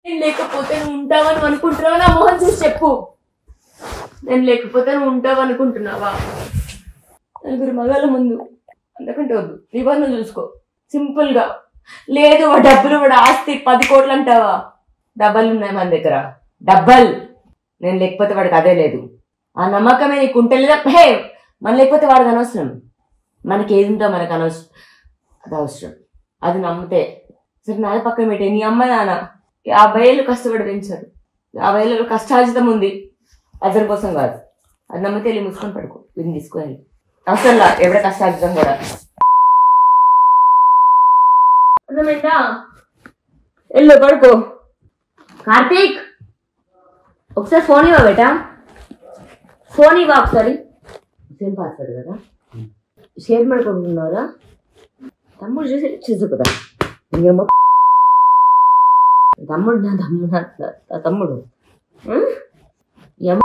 నేను లేకపోతే నువ్వు ఉంటావని అనుకుంటున్నావా నా మొహం చూసి చెప్పు నేను లేకపోతే నువ్వు ఉంటావు అనుకుంటున్నావా నలుగురు మగాళ్ళ ముందు అంతకంటే వద్దు నిబంధన చూసుకో సింపుల్ గా లేదు వాడు డబ్బులు వాడు ఆస్తి పది కోట్లు అంటావా డబ్బలు ఉన్నాయి మన దగ్గర డబ్బల్ నేను లేకపోతే వాడికి అదే లేదు ఆ నమ్మకమే నీకు ఉంటే లేదా హే మన లేకపోతే వాడికి అనవసరం మనకి ఏది ఉందో మనకు అనవసరం అది అవసరం అది నమ్మితే సరే నాది పక్కన పెట్టే నీ అమ్మ నాన్న యాభై ఏళ్ళు కష్టపడి పెంచారు యాభై ఏళ్ళు కష్టార్జితం ఉంది అతని కోసం కాదు అది నమ్మితే వెళ్ళి మూసుకొని పడుకో వీడిని తీసుకొని అవసరం లా ఎవడ కష్టార్జితం కూడా అర్థమైందా వెళ్ళు పడుకో కార్తీక్ ఒకసారి ఫోన్ ఇవ్వ బేటా ఫోన్ ఇవ్వ ఒకసారి సేమ్ పాస్వర్డ్ కదా షేర్ ಮಾಡ್ಕೊಂಡ್ರಾ తమ్ముడు చూసి చూసు కదా ఇంకేమో తమ్ముడు నా తమ్ముడు నా నా తమ్ముడు ఉం? ఏమో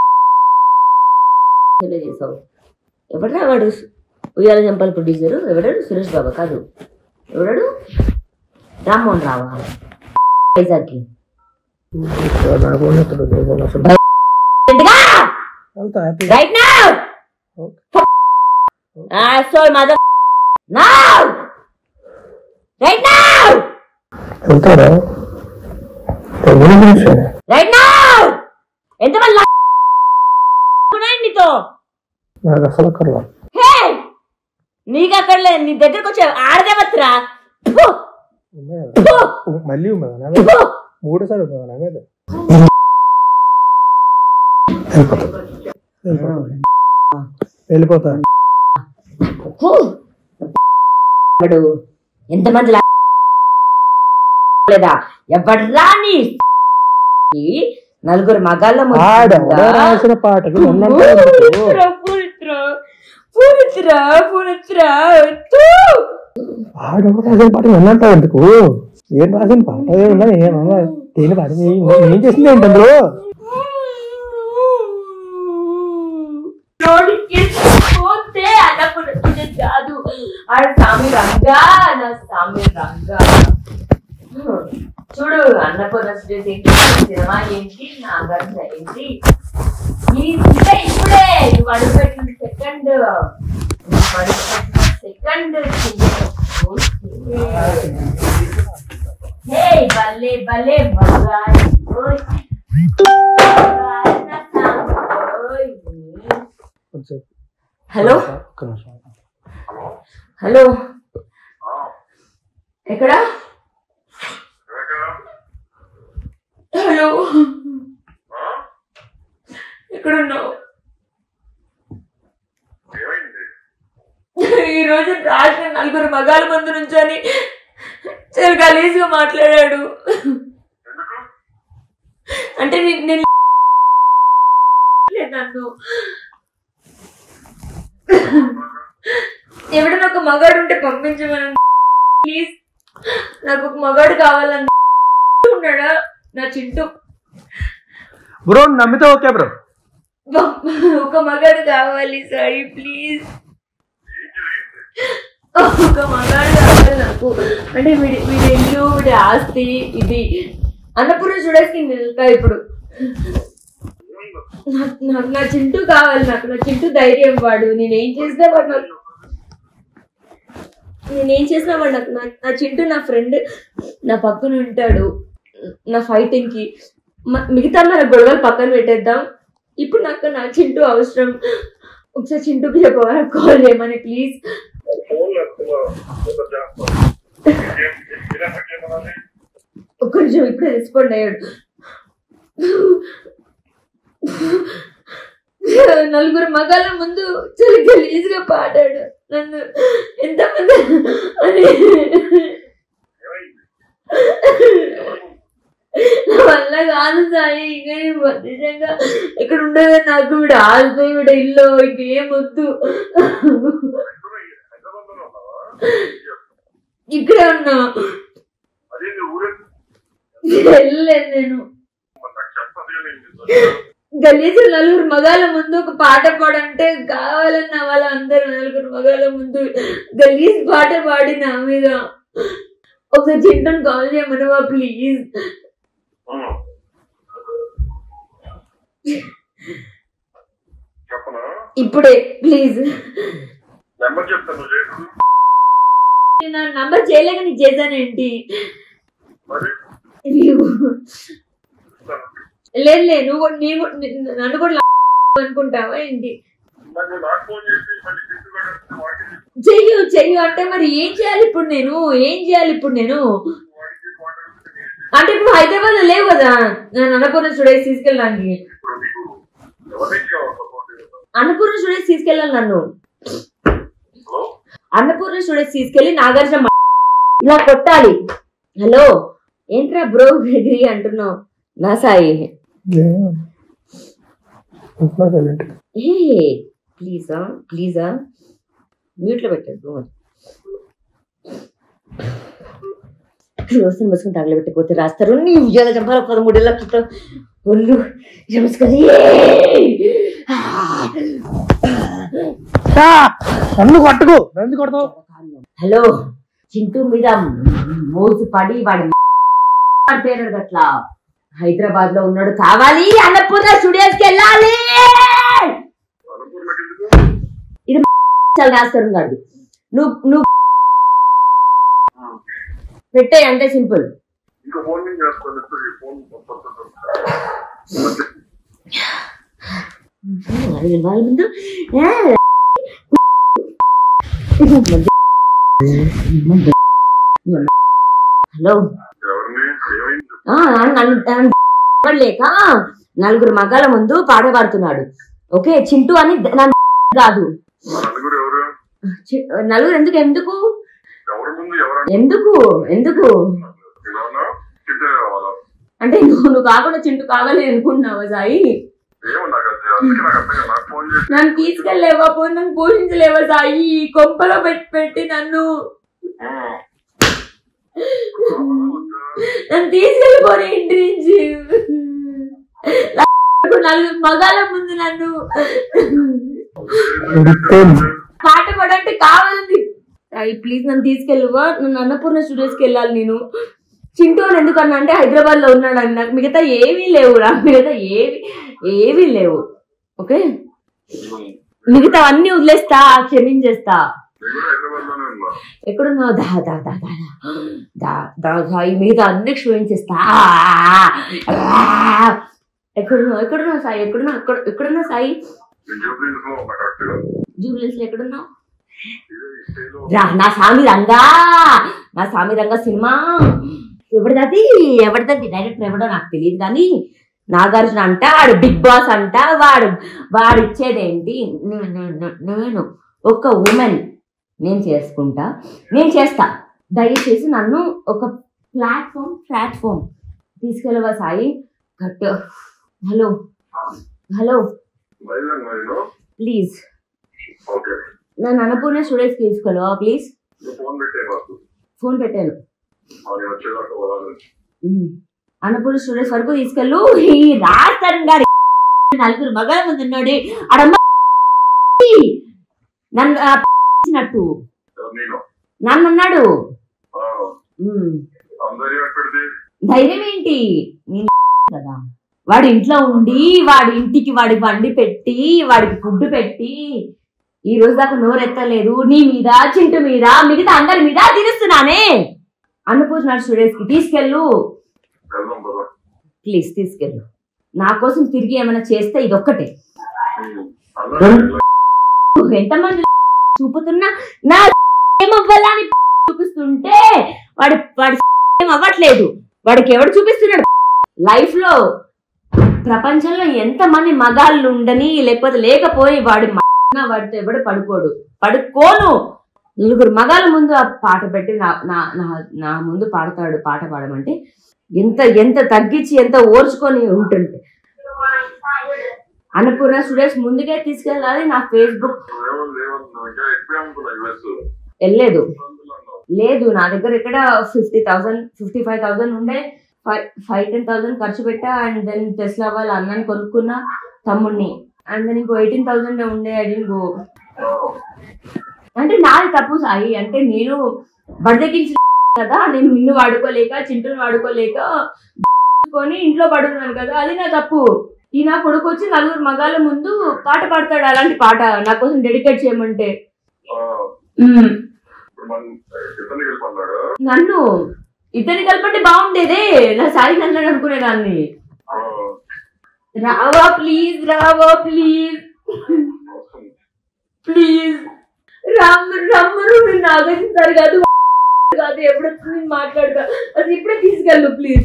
చేసావు ఎవడరా వాడు ఉయ్యాల జంపాల ప్రొడ్యూసరు ఎవడాడు సురేష్ బాబా కాదు ఎవడాడు రామ్మోహన్ రావా వైజాగ్కి నాకు ఉన్నప్పుడు లేదు అసలు వెళ్తా happy right now Okay. asshole mother now right now వెళ్తారా తెలియని విషయం right now ఎంతమంది లా- ఉన్నాయి నీతో నాకు అసలు అక్కర్లా హే నీకు అక్కడ లేదు నీ దగ్గరకు వచ్చే ఆడదేవత్రా ఉన్నాయా? మళ్ళీ ఉన్నదా నా మీద మూడు సార్లు ఉన్నదా నా మీద వెళ్ళిపోతా వెళ్ళిపోతా వెళ్ళిపోతా వాడు ఎంతమంది లా- లేదా ఎవడ్రా నీ ఈ నలుగురు మగాళ్ళ ముందు ఆడెవడో రాసిన పాటకి ఉన్నంత ఎందుకు? పూరిత్రా, పూరిత్రా, పూరిత్రా, పూరిత్రా, తూ. ఆడెవడో రాసిన పాట ఉన్నంత ఎందుకు ఏం రాసిన పాట ఏమన్నా ఏమన్నా దేని పాట ఏం చేసింది ఏంటి అందులో నోటికి పోతే అన్నప్పుడు ఇది కాదు ఆడ సామి రంగా నా సామి రంగా చూడు అన్నపూర్ణ స్టేజ్ ఏంటి సినిమా ఏంటి నా గంట ఏంటి ఈ ఇంకా ఇప్పుడే నువ్వు అడుగుపెట్టిన సెకండ్ సెకండ్ హే భలే భలే మగాయి ఓయ్. మగాయి నా సామి ఓయ్. కొంచెం హలో ఒక్క నిమిషం హలో ఎక్కడ హలో ఎక్కడున్నావు ఈరోజు రాసిన నలుగురు మగాల ముందు నుంచొని చాలా గలీజ్గా మాట్లాడాడు అంటే నే- నేను లేదు నన్ను ఎవడన్నా ఒక మగాడు ఉంటే పంపించమని ప్లీజ్ నాకు ఒక మగాడు కావాలని ఉన్నాడా నా చింటూ బ్రో నమ్మితే ఓకే బ్రో ఒక మగాడు కావాలి సారీ ప్లీజ్ ఒక మగాడు కావాలి నాకు అంటే వీడి వీడి ఇల్లు వీడి ఆస్తి ఇది అన్నపూర్ణ చూడేసి నేను వెళ్తా ఇప్పుడు నాకు నాకు నా చింటూ కావాలి నాకు నా చింటూ ధైర్యం వాడు నేనేం చేసినా వాడు నాకు నేనేం చేసినా వాడు నాకు నా- నా చింటూ నా ఫ్రెండ్ నా పక్కన ఉంటాడు నా ఫైటింగ్ కి మ- మిగతా మన గొడవలు పక్కన పెట్టేద్దాం ఇప్పుడు నాకు నా చింటూ అవసరం ఒకసారి చింటూకి చెప్పవా నాకు కాల్ చేయమని ప్లీజ్ ఒక్క నిమిషం ఇప్పుడే రెస్పాండ్ అయ్యాడు నలుగురు మగాళ్ళ ముందు చాలా గలీజ్ గా పాడాడు నన్ను ఎంతమంది అని నా వల్ల కాదు సాయి ఇంకా నేను నిజంగా ఇక్కడ ఉండదు నాకు వీడు ఆస్తి వీడు ఇల్లు ఇంకేం వద్దు ఇక్కడే ఉన్నా వెళ్ళలేదు నేను గలీజు నలుగురు మగాళ్ళ ముందు ఒక పాట పాడంటే కావాలన్న వాళ్ళందరూ నలుగురు మగాళ్ళ ముందు గలీజ్ పాట పాడి నా మీద ఒక చింటను కాల్ చేయమనవా ప్లీజ్ చెప్పనా ఇప్పుడే ప్లీజ్ నెంబర్ చెప్తాను లేదు నేను నా నంబర్ చేయలేక నీకు చేశానేంటి మరి నీవు ఇస్తాను. లేదు లేదు నువ్వు కూడా- నీవు ని- నన్ను కూడా లా- అనుకుంటావా ఏంటి నాకు నాకు ఫోన్ చేసి మళ్ళీ తీసుకుని వాడికి చెయ్యు చెయ్యు అంటే మరి ఏం చేయాలి ఇప్పుడు నేను ఏం చేయాలి ఇప్పుడు నేను వాడికి మాట్లాడుతుంది అంటే ఇప్పుడు హైదరాబాద్ లో లేవు కదా నేను అన్నపూర్ణ స్టూడియోస్ తీసుకెళ్ళడానికి ఇప్పుడు నీకు ఎవరికి కావాలి సపోర్ట్ అన్నపూర్ణ స్టూడియోస్ తీసుకెళ్ళాలి నన్ను హలో అన్నపూర్ణ స్టూడియోస్ తీసుకెళ్లి నాగార్జున మా- ఇలా కొట్టాలి హలో ఏంట్రా బ్రో డిగ్రీ అంటున్నావు నా సాయి సైలెంట్ ఏ ప్లీజా ప్లీజా మ్యూట్లో పెట్టాడు రోజున మసుకుని తగలబెట్టకపోతే రాస్తారు నీ ఉద్యోగ చంపాల పదమూడేళ్ళ క్రితం ఒళ్ళు నమస్కారం నన్ను కొట్టకు నన్ను కొడతావు హలో చింటూ మీద మోసి పడి వాడి పేరు అట్లా హైదరాబాద్ లో ఉన్నాడు కావాలి అన్నపూర్ణ స్టూడియోస్ కి వెళ్ళాలి అనుకూలకి ఎందుకు చాలా రాస్తారు కాదు నువ్వు నువ్వు పెట్టే అంటే సింపుల్ ఇంకా ఫోన్ నుంచి చేస్తాను ఇప్పుడు ఈ ఫోన్ పంపిస్తాను వాళ్ళ ముందు హలో ఎవరిని ఏమైంది ఆ, నన్ను నన్ను లేక నలుగురు మగాల ముందు పాట పాడుతున్నాడు ఓకే చింటూ అని నా కాదు మా నలుగురు ఎవరు చి- నలుగురు ఎందుకు ఎందుకు ఎవరి ముందు ఎవరు ఎందుకు ఎందుకు ఇలా చిట్టే కావాలా అంటే నువ్వు నువ్వు కాకుండా చింటూ కావాలి అనుకుంటున్నావా సాయి ఏమో నాకు అది అందుకే నాకు అర్థం కాదు. నాకు ఫోన్ చేసి నన్ను తీసుకెళ్ళలేవా పోయి నన్ను పోషించలేవా సాయి ఈ కొంపలో పెట్టి పెట్టి నన్ను ఉమ్. నన్ను తీసుకెళ్ళిపోయి ఇంటి నుంచి నలుగురు మగాల ముందు నన్ను పాట పడంటే కావాలండి సాయి ప్లీజ్ నన్ను తీసుకెళ్ళువా నన్ను అన్నపూర్ణ స్టూడియోస్కి వెళ్ళాలి నేను చింటూ అని ఎందుకన్నా అంటే హైదరాబాద్ లో ఉన్నాడు అని నాకు మిగతా ఏమీ లేవు రా మిగతా ఏవి ఏవీ లేవు ఓకే మిగతా అన్ని వదిలేస్తా క్షమించేస్తా నేను కూడా హైదరాబాద్ లోనే ఉన్నా ఎక్కడున్నావు దా దా దా దా దా దా దా ఈ మిగతా అన్ని క్షమించేస్తా ఎక్కడున్నావు ఎక్కడున్నావు సాయి ఎక్కడున్నావు ఎక్కడ ఎక్కడున్నావు సాయి నేను జూబ్లీస్ లో ఉన్నా కరెక్ట్ గా జూబ్లీస్ లో ఎక్కడున్నావు ఇదే ఈ స్టేలో రా నా సామి రంగా నా సామి రంగా సినిమా ఎవరిదది ఎవరిదది డైరెక్టర్ ఎవడో నాకు తెలియదు కానీ నాగార్జున అంట వాడు బిగ్ బాస్ అంట వాడు వాడు ఇచ్చేదేంటి నే- నే- నే- నేను ఒక ఉమెన్ నేను చేసుకుంటా నేను చేస్తా దయచేసి నన్ను ఒక ప్లాట్ఫామ్ ప్లాట్ఫామ్ తీసుకెళ్ళవా సాయి కట్ హలో హలో బయలుదేరి నేను ప్లీజ్ ఓకే నన్ను అన్నపూర్ణ స్టూడియోస్కి తీసుకెళ్ళవా ప్లీజ్ నువ్వు ఫోన్ పెట్టే నాకు ఫోన్ పెట్టాను అది వచ్చేదాకా పోవాలి ఉమ్. అన్నపూర్ణ స్టూడియోస్ వరకు తీసుకెళ్ళు ఈ రాజస్థాన్ గారి నలుగురు మగల ముందు ఉన్నాడు అడమ్మ నన్ను ఆ, ఇచ్చినట్టు నేను నన్ను అన్నాడు ఆ, ఉమ్. అందరి ఎక్కడిది ధైర్యం ఏంటి నేను కదా వాడి ఇంట్లో ఉండి వాడి ఇంటికి వాడి బండి పెట్టి వాడికి ఫుడ్ పెట్టి ఈ రోజు దాకా నోరెత్తలేదు నీ మీద చింటు మీద మిగతా అందరి మీద తిరుస్తున్నానే అన్నపూర్ణ స్టూడియోస్ కి తీసుకెళ్ళు వెళ్దాం కదా ప్లీజ్ తీసుకెళ్ళు నా కోసం తిరిగి ఏమైనా చేస్తే ఇదొక్కటే అందరూ ఎంతమంది చూపుతున్నా నా ఏమవ్వాలని చూపిస్తుంటే వాడి వాడి ఏం అవ్వట్లేదు వాడికి ఎవడు చూపిస్తున్నాడు లైఫ్ లో ప్రపంచంలో ఎంతమంది మగాళ్ళు ఉండని లేకపోతే లేకపోయి వాడి మ- వాడితో ఎవడు పడుకోడు పడుకోను నలుగురు మగాళ్ళ ముందు ఆ పాట పెట్టి నా నా నా- నా ముందు పాడతాడు పాట పాడమంటే ఎంత ఎంత తగ్గించి ఎంత ఓర్చుకొని ఉంటుంది అన్నపూర్ణ స్టూడియోస్ ముందుకే తీసుకెళ్ళాలి నా ఫేస్బుక్ లేవు లేవు నువ్వు ఇంకా ఎక్కువ అనుకున్నా యుఎస్ వెళ్ళలేదు లేదు నా దగ్గర ఇక్కడ fifty thousand fifty five thousand ఉండే ఫైవ్ ఫైవ్ టెన్ థౌసండ్ ఖర్చు పెట్టా అండ్ దెన్ టెస్లా వాళ్ళ అన్నని కొనుక్కున్నా తమ్ముడిని అండ్ దెన్ ఇంకో ఎయిటీన్ థౌసండ్ ఉండే ఐ గో అంటే నాది తప్పు సాయి అంటే నేను బడిదెక్కించిన కదా నేను నిన్ను వాడుకోలేక చింటూని వాడుకోలేక కొని ఇంట్లో పడున్నాను కదా అది నా తప్పు ఈ నా కొడుకు వచ్చి నలుగురు మగాళ్ళ ముందు పాట పాడతాడు అలాంటి పాట నా కోసం డెడికేట్ చేయమంటే ఆ, ఉమ్, ఇప్పుడు మనం ఇతన్ని వెళ్ళిపోన్నాడు నన్ను ఇతని కలపంటే బాగుండేదే నా సాయి నన్ను అనుకునేదాన్ని రావా ప్లీజ్ రావా ప్లీజ్ ప్లీజ్ రాము రమ్మను నేను ఆగటిస్తారు కాదు కాదు ఎప్పుడొచ్చి నేను మాట్లాడతా అది ఇప్పుడే తీసుకెళ్ళు ప్లీజ్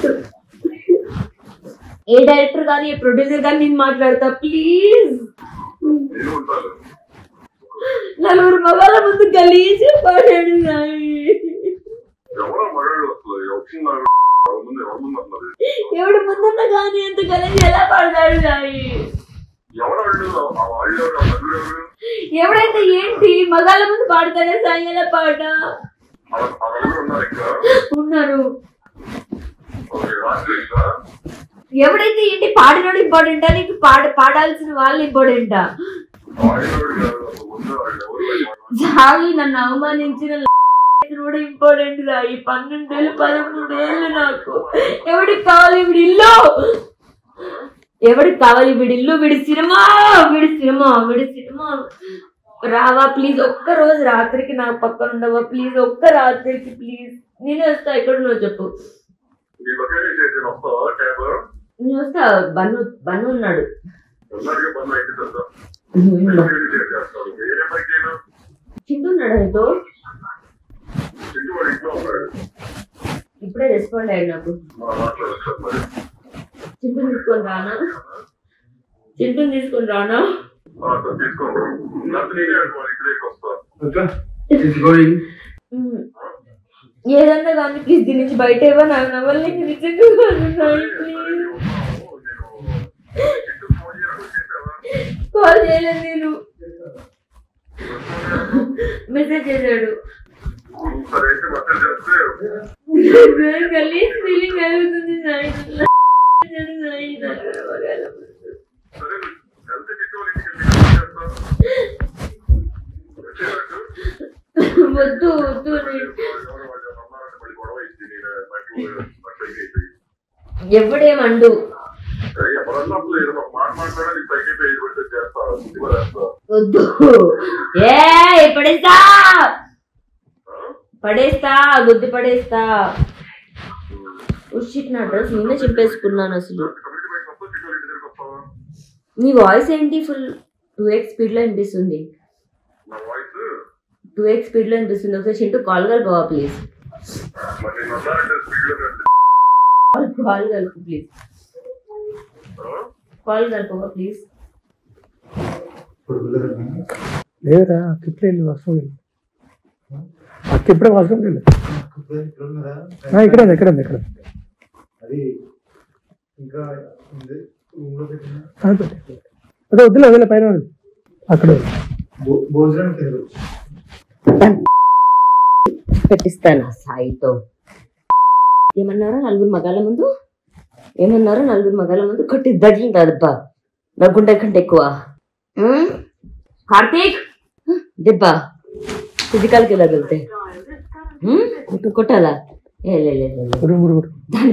ఏ డైరెక్టర్ కానీ ఏ ప్రొడ్యూసర్ కానీ నేను మాట్లాడతా ప్లీజ్ నేను ఉంటాను నలుగురు మగాళ్ళ ముందు గలీజ్ పాడాడు నాయి ఎవరో మగాడు వస్తుంది వచ్చింది ఎవరి ముందు ఎవరి ముందు అన్నది ఎవడు ముందున్న కానీ అంత గలీజ్ ఎలా పాడతాడు నాయి ఎవరు వాళ్ళు ఆ వాళ్ళు ఎవరు ఆ నలుగురు ఎవరు ఎవడైతే ఏంటి మగాళ్ళ ముందు పాడతాడే సాయి ఎలా పాట ఆ ఆ నలుగురు ఉన్నారు ఇక్కడ ఉన్నారు ఓకే, రాత్రి ఇంకా ఎవడైతే ఏంటి పాడినోడు ఇంపార్టెంటా నీకు పాడ పాడాల్సిన వాళ్ళు ఇంపార్టెంటా వాళ్ళు ఎవరు కాదు అసలు ముందు వాళ్ళు ఎవరు చాలు నన్ను అవమానించిన కూడా ఇంపార్టెంట్ గా ఈ పన్నెండేళ్ళు పదమూడేళ్ళు నాకు ఎవడికి కావాలి వీడి ఇల్లు ఎవడికి కావాలి వీడి ఇల్లు వీడి సినిమా వీడి సినిమా వీడి సినిమా రావా ప్లీజ్ ఒక్క రోజు రాత్రికి నా పక్కన ఉండవా ప్లీజ్ ఒక్క రాత్రికి ప్లీజ్ నేను వస్తా ఎక్కడ నువ్వు చెప్పు నీ లొకేషన్ చేసి వస్తావా క్యాబ్ నేను వస్తా బన్ను బన్ను ఉన్నాడు ఉన్నట్టుగా బంద్ అయితే తెలుసా ఉన్నాడు. చేస్తాడు వేరే పైకి అయినా చింటున్నాడు ఆయనతో చింటూ వాడు ఇంట్లో ఉన్నాడు ఇప్పుడే రెస్పాండ్ అయ్యాడు నాకు మా మాట్లాడచ్చు మరి చింటుని తీసుకొని రానా చింటుని తీసుకొని రానా ఆ, సరే, తీసుకోండి నాకు నేనే అనుకోవాలి ఇక్కడికి వస్తా ఉమ్. ఏదన్నా కానీ ప్లీజ్ దీని నుంచి బయట ఇవ్వ నాకు నవ్వలేక నిజంగా కాదు ప్లీజ్ కాల్ చేయలేదు నేను మెసేజ్ చేశాడు సరే అయితే మెసేజ్ చేస్తే గలీజ్ ఫీలింగ్ కలుగుతుంది సాయి సాయి నాకు సరే వెళ్తే చిట్టుకోవాలి చేస్తా వచ్చేటట్టు వద్దు వద్దు నేను ఎవరో వాళ్ళు అన్నారంటే మళ్ళీ గొడవ ఇచ్చి నేను నాకు పైకి అయిపోయి ఎవడేమండు సరే ఎవరన్నా అసలు ఏదో ఒక మాట మాట్లాడాలి పైకి అయిపోయి ఇది పెడితే చేస్తా ఇది కూడా చేస్తా వద్దు ఏ పడేస్తా పడేస్తా గుద్ది పడేస్తా ఉషిట్ నా డ్రెస్ నేనే చింపేసుకున్నాను అసలు కమ్యూనిటీ బైక్ వస్తా చిట్టుకోవాలి ఇంటి దగ్గరికి వస్తావా నీ వాయిస్ ఏంటి ఫుల్ టూ ఎక్స్ స్పీడ్ లో వినిపిస్తుంది నా వాయిస్ టూ ఎక్స్ స్పీడ్ లో వినిపిస్తుంది ఒకసారి చింటూ కాల్ కలపవా ప్లీజ్ మరి నేను వస్తానంటే స్పీడ్ లో కాల్ కలుపు ప్లీజ్ కాల్ కలపవా ప్లీజ్ లేదురా అక్క ఇప్పుడే వెళ్ళి వస్తాం వెళ్ళు అక్క ఇప్పుడే వస్తాం వెళ్ళు ఆ, ఇక్కడ ఉంది ఇక్కడ ఉంది ఇక్కడ ఉంది. అది ఇంకా ఉంది రూమ్ లో పెట్టిన ఆ, పెట్టు, పెట్టు. అదే వద్దులే వదిలే పైన ఉంది. అక్కడ ఉంది. భో- భోజనం కింద వచ్చి పెట్టిస్తాను సాయితో ఏమన్నారో నలుగురు మగాళ్ళ ముందు ఏమన్నారో నలుగురు మగాళ్ళ ముందు కొట్టి దడ్లుంటుందబ్బా నా గుండె కంటే ఎక్కువ ఉమ్? కార్తీక్ దిబ్బా ఫిజికల్కి తగిలితే ఉమ్? కొట్టాలా ఏ లే లే, లే, లే. గురు, గురు, గురు.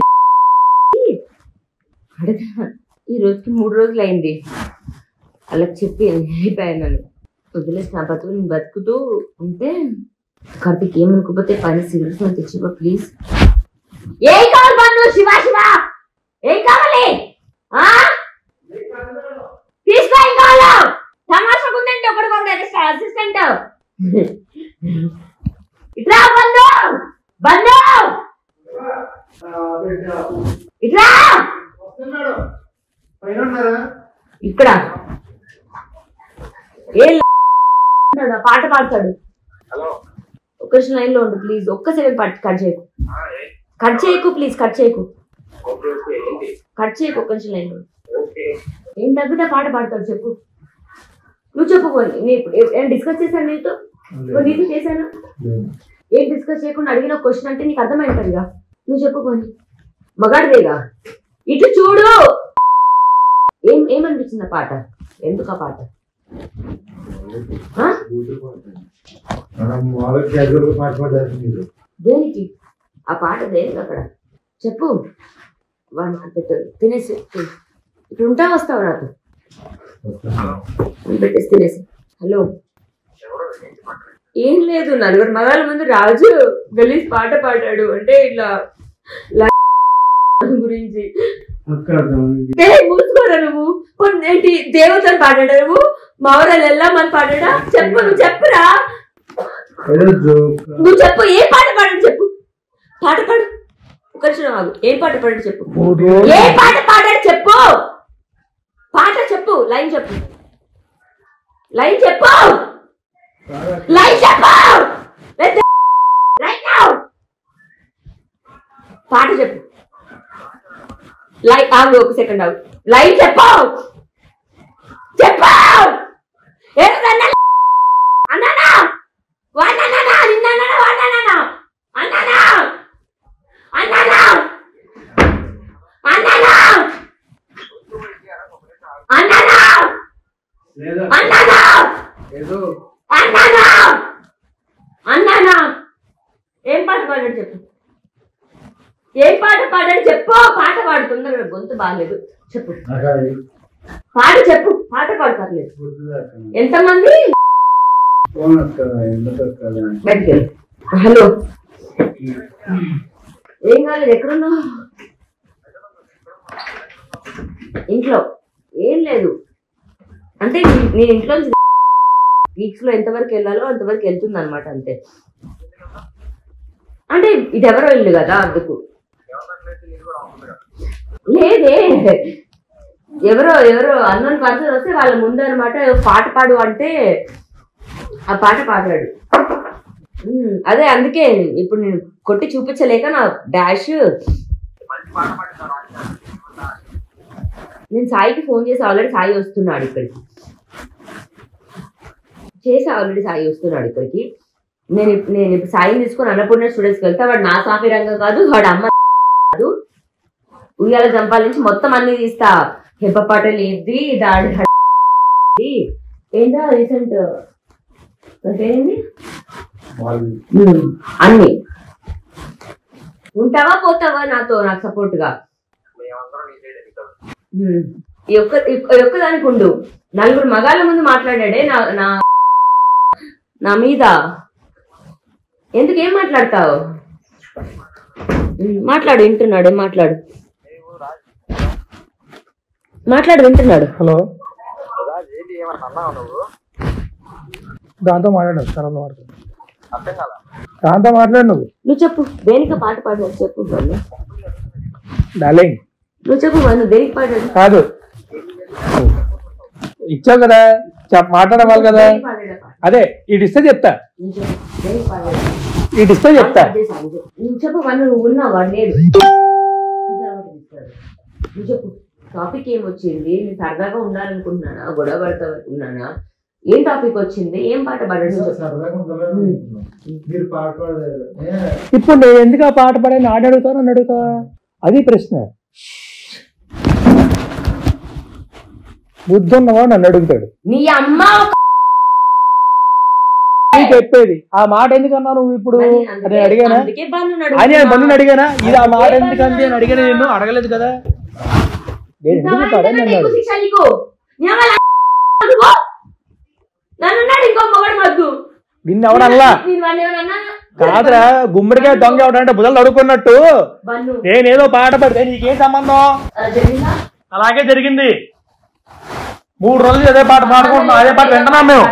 అడగా ఈ రోజుకి మూడు రోజులు అయింది వాళ్ళకి చెప్పి వెళ్ళిపోయాను వదిలేసి నా బతుకు నేను బతుకుతూ ఉంటే కార్తీక్ ఏమనుకోపోతే పని సిగరెట్స్ నాకు తెచ్చిపో ప్లీజ్ ఏం కావాలి పన్ను శివ శివ ఏం కావాలి ఆ? తీసుకో ఏం కావాలో తమాషా ఉందంటే ఒకటి ఒక అసిస్టెంట్ ఇట్లా బంధు బంధు ఇట్లా వస్తున్నాడు పైన ఉన్నారా ఇక్కడ ఏ ల- పాట పాడతాడు హలో ఒక్క లైన్ లో ఉండు ప్లీజ్ ఒక్క సెకండ్ పాట కట్ చేయకు కట్ చేయకు ప్లీజ్ కట్ చేయకు ఓకే ఓకే ఏంటి కట్ చేయకు ఒక్క లైన్ లో ఉండు. ఓకే ఏం తగ్గితే పాట పాడతాడు చెప్పు నువ్వు చెప్పు పోనీ నేను ఇప్పుడు ఏం డిస్కస్ చేశాను నీతో ఓ నీతో చేశాను ఏం డిస్కస్ చేయకుండా అడిగిన క్వశ్చన్ అంటే నీకు అర్థమైంటుందిగా నువ్వు చెప్పు పోనీ మగాడిదేగా ఇటు చూడు ఏం ఏమనిపించింది ఆ పాట ఎందుకు ఆ పాట ఆ? మనం వాళ్ళకి క్యాజువల్ గా పాట పాడారు మీరు దేనికి ఆ పాట దేనికి అక్కడ చెప్పు వాడికి పెట్టు తినేసి తిను. ఇప్పుడు ఉంటా వస్తావు నాతో పెట్టేసి తినేసి హలో ఏం లేదు నలుగురు మగాళ్ళ ముందు రాజు గలీజ్ పాట పాడాడు అంటే ఇట్లా లా- గురించి ఏ మూసుకోరా నువ్వు కొన్ని ఏంటి దేవతని పాడాడా నువ్వు మావరాలు వెళ్ళామని పాడాడా చెప్పు నువ్వు చెప్పురా ఏదో జోక్ నువ్వు చెప్పు ఏ పాట పాడాడు చెప్పు పాట పాడు ఒక నిమిషం ఆగు ఏం పాట పాడాడు చెప్పు మూడు రోజులు ఏ పాట పాడాడు చెప్పు పాట చెప్పు లైన్ చెప్పు లైన్ చెప్పు లైన్ చెప్పు రైట్ నౌ పాట చెప్పు లైన్ ఆగు ఒక సెకండ్ ఆగు లైన్ చెప్పు చెప్పు ఏమన్నా అన్నానా వాడినానా నిన్నానా వాడినానా అన్నానా అన్నానా అన్నానా అన్నానా లేదా అన్నానా ఏదో అన్నానా అన్నానా ఏం పాట పాడాడు చెప్పు ఏం పాట పాడాడు చెప్పు పాట పాడు తొందరగా గొంతు బాగాలేదు చెప్పు నాకు అది పాట చెప్పు పాట పాడు పర్లేదు గుర్తుదాకా ఎంతమంది ఫోన్ వస్తుందా ఎందుకు వస్తుందా బయటికి వెళ్ళు. హలో ఏం కాలేదు ఎక్కడున్నావు ఇంట్లో ఏం లేదు అంటే నీ- నేను ఇంట్లో వీక్స్ లో ఎంతవరకు వెళ్ళాలో అంతవరకు వెళ్తుంది అనమాట అంతే అంటే ఇది ఎవరో ఇల్లు కదా అందుకు లేదే ఎవరో ఎవరో అన్నోన్ పర్సన్ వస్తే వాళ్ళ ముందు అనమాట పాట పాడు అంటే ఆ పాట పాడాడు ఉమ్, అదే అందుకే ఇప్పుడు నేను కొట్టి చూపించలేక నా డాష్ నేను సాయికి ఫోన్ చేసి ఆల్రెడీ సాయి వస్తున్నాడు ఇక్కడికి చేసి ఆల్రెడీ సాయి వస్తున్నాడు ఇక్కడికి నేను ఇప్- నేను ఇప్పుడు సాయిని తీసుకొని అన్నపూర్ణ స్టూడెంట్స్కి వెళ్తా వాడు నా సామి రంగం కాదు వాడు అమ్మ కాదు ఉయ్యాల జంపాల నుంచి మొత్తం అన్ని తీస్తా హెబ్బపాటలు ఇది దాడి హడి. ఏంటా రీసెంట్ పేరేంది వాళ్ళు అన్ని ఉంటావా పోతావా నాతో నాకు సపోర్ట్ గా ఉమ్. ఈ ఒక్క ఈ ఒక్క దానికి ఉండు నలుగురు మగాళ్ళ ముందు మాట్లాడాడే నా నా నా మీద ఎందుకు ఏం మాట్లాడతావు ఉమ్, మాట్లాడు వింటున్నాడు ఏం మాట్లాడు మాట్లాడు వింటున్నాడు హలో దాంతో మాట్లాడు తనతో మాట్లాడు దాంతో మాట్లాడు నువ్వు నువ్వు చెప్పు దేనికి పాట పాడాడు చెప్పు బన్ను. డార్లింగ్ నువ్వు చెప్పు బన్ను దేనికి పాడాడు కాదు ఇచ్చావు కదా చెప్ మాట్లాడవాలి కదా దేనికి పాడాడు పాట? అదే ఇటు ఇస్తే చెప్తా నువ్వు చెప్పు దేనికి పాడాడు ఇటు ఇస్తే చెప్తా నువ్వు చెప్పు వాళ్ళు నువ్వు ఉన్నావు వాడు లేడు నువ్వు చెప్పు టాపిక్ ఏం వచ్చింది నేను సరదాగా ఉండాలనుకుంటున్నానా గొడవ పడతా అనుకున్నానా ఏం టాపిక్ వచ్చింది ఏం పాట పాడాడు నువ్వు చెప్పు. సరదాగా ఉండాలని అనుకుంటున్నాం. మీరు పాట పాడలేదు ఏ, ఇప్పుడు నేను ఎందుకు ఆ పాట పాడాను ఆడ అడుగుతాను నన్ను అడుగుతావా అది ప్రశ్న బుద్ధి ఉన్నవాడు నన్ను అడుగుతాడు నీ అమ్మ ఒక- నీకు చెప్పేది ఆ మాట ఎందుకన్నా నువ్వు ఇప్పుడు మరి అని అందుకే- అడిగానా అందుకే బన్ను అని నేను బంధుని నడుపుతున్నా. అడిగానా ఇది ఆ మాట ఎందుకంది అని అడిగాను నేను అడగలేదు కదా నేను ఎందుకు ఇంతవరకు పడని ఎందుకంటే అన్నాడు ఎక్కువ శిక్ష నీకు? నీ అమ్మ లా- నువ్వు? నన్ను అన్నాడు ఇంకో మొగడు మద్దు నిన్ను ఎవడల్లా నేను వాడిని ఏమన్నా అన్నానా? కాదురా గుమ్మడికాయ దొంగ ఎవడంటే బుధలు అడుగుకున్నట్టు బన్ను నేనేదో పాట పడితే నీకేం సంబంధం అలా జరిగిందా అలాగే జరిగింది మూడు రోజులు అదే పాట పాడుకుంటున్నాం అదే పాట వింటున్నాం మేము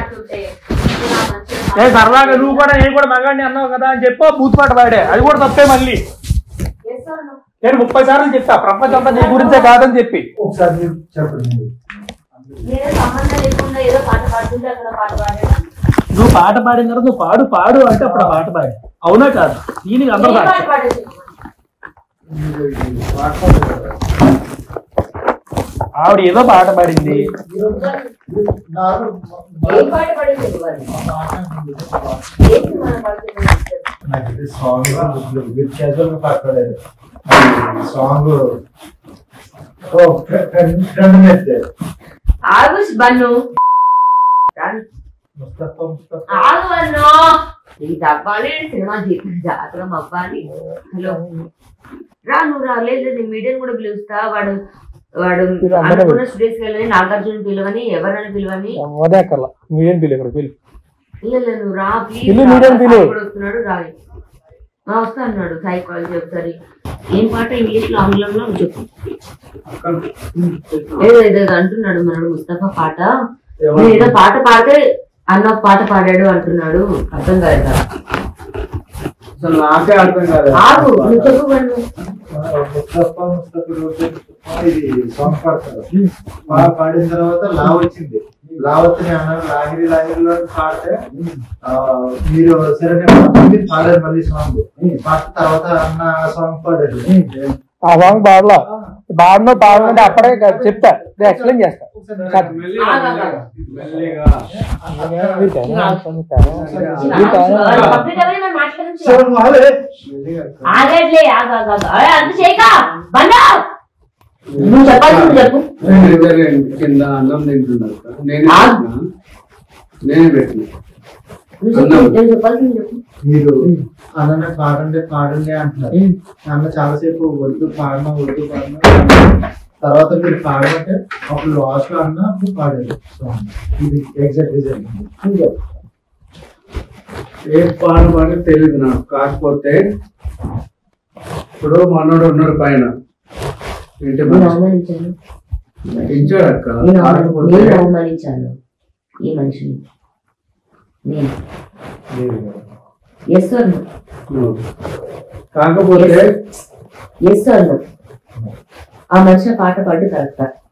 ఏ సరదాగా నువ్వు కూడా నేను కూడా మగాడిని అన్నావు కదా అని చెప్పి బూత్ పాట పాడే అది కూడా తప్పే మళ్ళీ నేను ముప్పై సార్లు చెప్తా ప్రపంచం అంతా నీ గురించే కాదని చెప్పి ఒకసారి మీరు చెప్పండి మీరు. నేనే సంబంధం లేకుండా ఏదో పాట పాడుతుంటే అక్కడ పాట పాడాడు నువ్వు పాట పాడిన తర్వాత నువ్వు పాడు పాడు అంటే అప్పుడు ఆ పాట పాడు అవునా కాదు దీనికి అందరూ ఏ సాక్షి. పాట పాడాడు మీరు ఇది పాట పాడలేదు. ఆవిడ ఏదో పాట పాడింది మీరు- మీరు నాకు ఏం పాట పాడింది వాళ్ళు? ఏంటి మనం పాడుతున్నది? నాకు ఇది సాంగ్ మీరు క్యాజువల్ గా పాడలేదు సాంగ్ ఓ ఫ్రెండ్ మెసేజ్ ఆగు బన్ను రాను. ముస్తఫా ముస్తఫా ఆగు బన్ను ఇది అవ్వాలి సినిమా జీతం జాతరం అవ్వాలి హలో రా నువ్వు రా లేదు లేదు మీడియం కూడా పిలుస్తా వాడు వాడు మీరు అమ్మనే అనుకున్న స్టూడియోస్ వెళ్ళని నాగార్జున పిలవని ఎవరైనా పిలవని అదే అక్కర్లా నువ్వేం పిలు ఇక్కడ పిలు లేదు లేదు, నువ్వు రా ప్లీజ్ పిలు, రా, మీడియం పిలు. సాయి కూడా వస్తున్నాడు రాయి ఆ, వస్తా అన్నాడు సాయి కాల్ ఒకసారి ఏం పాట ఇంగ్లీష్ లో ఆంగ్లంలో చెప్పు ఏదో ఏదో అంటున్నాడు మనడు ముస్తఫా పాట నేను ఏదో పాట పాడితే అన్న ఒక పాట పాడాడు అంటున్నాడు అర్థం కాదు కదా. అసలు నాకే అర్థం కాదు ఆగు నువ్వు చెప్పు వాళ్ళు ముస్తఫా ముస్తఫా రోజు ఇది సాంగ్ పాడతారు బాగా పాడిన తర్వాత లా వచ్చింది లా వచ్చి నేను అన్నాను లాహిరి లాహిరిలో పాడితే ఆ, మీరు సరే నేను పాడతాను, మీరు పాడారు మళ్ళీ సాంగ్ పాడిన తర్వాత అన్న సాంగ్ పాడారు ఆ సాంగ్ పాడలా పాడను పాడనంటే అప్పుడే కాదు, చెప్తా నేను ఎక్స్ప్లెయిన్ చేస్తా కాదు. ఆగు, ఆగు. మీరు కాదు, మీరు కాదు. వాళ్ళు complete అవ్వని మనం మాట్లాడొచ్చు. సో వాళ్ళే ఆగట్లే ఆగు, ఆగు, ఆగు. అరే, అంత చేయక బండా నువ్వు చెప్పాల్సింది చెప్పు కింద అన్నం తింటున్నారు కదా. నేనే ఆ? పెట్టినా. నేనే పెట్టిన నువ్వు చెప్పు నేను చెప్పాల్సింది చెప్పు మీరు అన్న పాడండి పాడండి అంటున్నారు అన్న చాలాసేపు వద్దు పాడనా వద్దు పాడనా తర్వాత మీరు పాడమంటే అప్పుడు లాస్ట్ లో అన్న అప్పుడు పాడారు సాంగ్ ఇది ఎగ్జాక్ట్ జరిగింది నువ్వు చెప్పు ఏం పాడమని తెలియదు నాకు కాకపోతే ఇప్పుడు మనోడు ఉన్నాడు పైన ఇంటి నేను మనిషి. అవమానించాను ఇచ్చాడు అక్క నేను అవమాని- కాకపోతే నేను అవమానించాను ఈ మనిషిని నేను ఎస్ అన్న ఉం. కాకపోతే ఎస్ అన్న ఆ మనిషి పాట పాడి కరెక్టా